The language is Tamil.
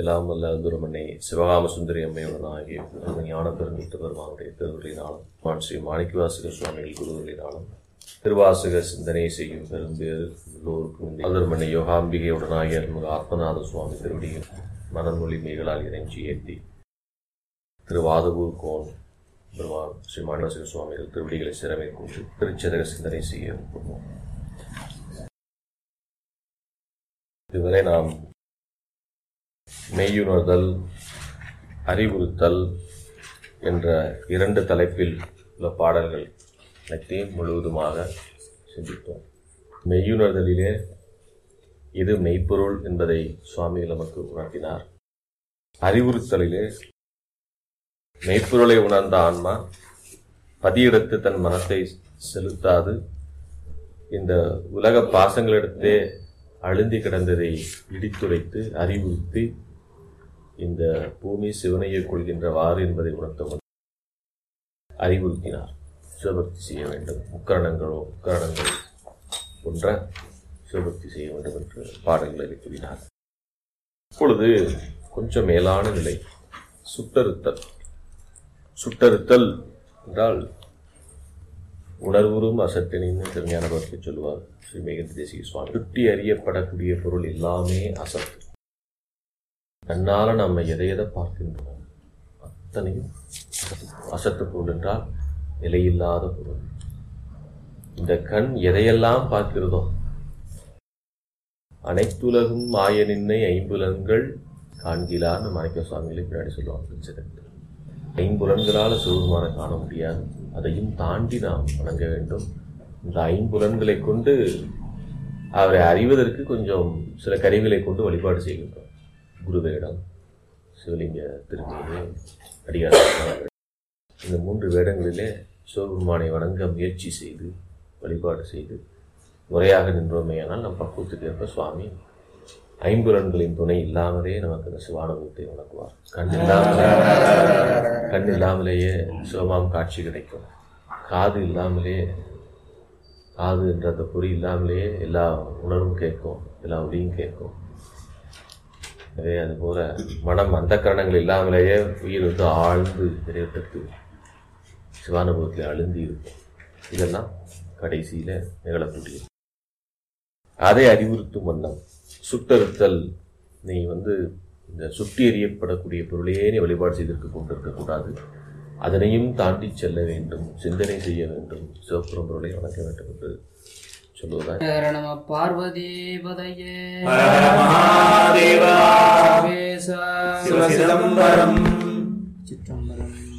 எல்லாம் வல்ல அந்துரமனை சிவகாம சுந்தரி அம்மையுடனாகிய அந்த ஞான பெருமிட்டு பெருமானுடைய திருவருளினாலும் மான் ஸ்ரீ மாணிக்கவாசக சுவாமிகள் குருவருளினாலும் திருவாசக சிந்தனை செய்யும் பெரும்பேறு எல்லோருக்கும் அந்துரமனை யோகாம்பிகையுடனாகிய அருள்மிகு ஆத்மநாத சுவாமி திருவடியில் மனமொழி மெய்களால் இறைஞ்சி ஏற்றி திருவாதவூர் கோன் பெருமான் ஸ்ரீ மாணிவாசக சுவாமிகள் திருவடிகளை சிறமை கொண்டு திருச்சதக சிந்தனை செய்ய விரும்புவோம் இதுவரை நாம் மெய்யுணர்தல் அறிவுறுத்தல் என்ற இரண்டு தலைப்பில் உள்ள பாடல்கள் அனைத்தையும் முழுவதுமாக சிந்தித்தோம் மெய்யுணர்தலிலே இது மெய்ப்பொருள் என்பதை சுவாமி நமக்கு உணர்த்தினார் அறிவுறுத்தலிலே மெய்ப்பொருளை உணர்ந்த ஆன்மா பதியிடத்து தன் மனத்தை செலுத்தாது இந்த உலக பாசங்களிடத்தே அழுந்தி கிடந்ததை இடித்துரைத்து அறிவுறுத்தி இந்த பூமி சிவனையை கொள்கின்றவாறு என்பதை உணர்த்த அறிவுறுத்தினார் சிவபக்தி செய்ய வேண்டும் முக்கரணங்களோ முக்கரணங்கள் போன்ற சிவபக்தி செய்ய வேண்டும் என்று பாடல்களை கூறினார் இப்பொழுது கொஞ்சம் மேலான நிலை சுட்டறுத்தல் சுட்டறுத்தல் என்றால் உணர்வுறும் அசட்டினின்னு திருஞான பக்தி சொல்லுவார் ஸ்ரீ மேகந்தி தேசிக சுவாமி சுட்டி அறியப்படக்கூடிய பொருள் எல்லாமே அசத்து கண்ணால நம்ம எதை எதை பார்க்கின்றோம் அத்தனையும் அசத்து பொருள் என்றால் நிலையில்லாத பொருள் இந்த கண் எதையெல்லாம் பார்க்கிறதோ அனைத்துலகும் மாய நின்னை ஐம்புலன்கள் காண்கிலான்னு மாணிக்க சுவாமிகளை பின்னாடி சொல்லுவாங்க சிறப்பு ஐம்புலன்களால் சிவபெருமானை காண முடியாது அதையும் தாண்டி நாம் வணங்க வேண்டும் இந்த ஐம்புலன்களை கொண்டு அவரை அறிவதற்கு கொஞ்சம் சில கருவிகளை கொண்டு வழிபாடு செய்கின்றோம் குருவேடம் சிவலிங்க திருமணி அடியார் இந்த மூன்று வேடங்களிலே சிவபெருமானை வணங்க முயற்சி செய்து வழிபாடு செய்து முறையாக நின்றோமேயானால் நம் பக்குவத்துக்கு ஏற்ப சுவாமி ஐம்புலன்களின் துணை இல்லாமலே நமக்கு அந்த சிவானுபவத்தை வணங்குவார் கண் இல்லாமலே கண் இல்லாமலேயே சிவமாம் காட்சி கிடைக்கும் காது இல்லாமலே காது என்ற அந்த பொறி இல்லாமலேயே எல்லா உணர்வும் கேட்கும் எல்லா ஒளியும் கேட்கும் எனவே அதுபோல மனம் அந்த கரணங்கள் இல்லாமலேயே உயிர் வந்து ஆழ்ந்து நிறைவேற்றத்து சிவானுபவத்தில் அழுந்தி இருக்கும் இதெல்லாம் கடைசியில் நிகழக்கூடியது அதை அறிவுறுத்தும் வண்ணம் சுட்டறுத்தல் நீ வந்து இந்த சுட்டி எறியப்படக்கூடிய பொருளையே நீ வழிபாடு செய்திருக்க கொண்டிருக்கக்கூடாது அதனையும் தாண்டி செல்ல வேண்டும் சிந்தனை செய்ய வேண்டும் சிவப்புறம் பொருளை வணங்க வேண்டும் என்று சொல்லுவதால் ஹர நம பார்வதி பதையே மகாதேவா வேசா சிவசிதம்பரம் சிற்றம்பலம்